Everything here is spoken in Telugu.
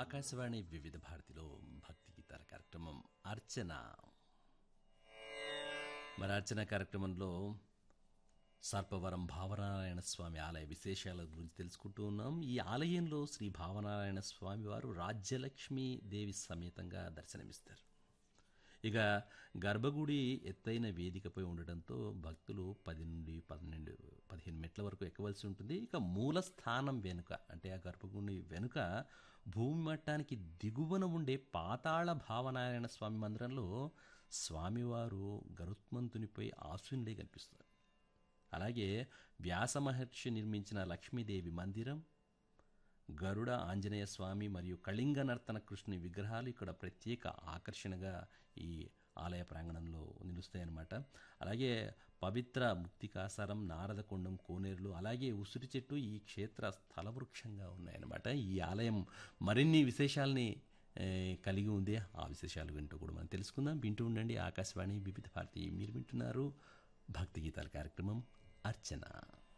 ఆకాశవాణి వివిధ భారతిలో భక్తి గీతాల కార్యక్రమం అర్చన మరి అర్చన కార్యక్రమంలో సర్పవరం భావనారాయణ స్వామి ఆలయ విశేషాల గురించి తెలుసుకుంటూ ఉన్నాం ఈ ఆలయంలో శ్రీ భావనారాయణ స్వామి వారు రాజ్యలక్ష్మి దేవి సమేతంగా దర్శనమిస్తారు ఇక గర్భగుడి ఎత్తైన వేదికపై ఉండడంతో భక్తులు పది నుండి పన్నెండు పదిహేను మెట్ల వరకు ఎక్కవలసి ఉంటుంది ఇక మూల స్థానం వెనుక అంటే ఆ గర్భగుడి వెనుక భూమి మట్టానికి దిగువన ఉండే పాతాళ భావనారాయణ స్వామి మందిరంలో స్వామివారు గరుత్మంతునిపై ఆశునిలే కనిపిస్తారు అలాగే వ్యాస మహర్షి నిర్మించిన లక్ష్మీదేవి మందిరం గరుడ ఆంజనేయ స్వామి మరియు కళింగ నర్తన కృష్ణుని విగ్రహాలు ఇక్కడ ప్రత్యేక ఆకర్షణగా ఈ ఆలయ ప్రాంగణంలో నిలుస్తాయన్నమాట అలాగే పవిత్ర ముక్తికాసారం నారదకొండం కోనేరులు అలాగే ఉసిరి చెట్టు ఈ క్షేత్ర స్థలవృక్షంగా ఉన్నాయన్నమాట ఈ ఆలయం మరిన్ని విశేషాల్ని ఏ, కలిగి ఉంది ఆ విశేషాలు వింటూ కూడా మనం తెలుసుకుందాం వింటూ ఉండండి ఆకాశవాణి వివిధ భారతి మీరు వింటున్నారు భక్తి గీతాల కార్యక్రమం అర్చన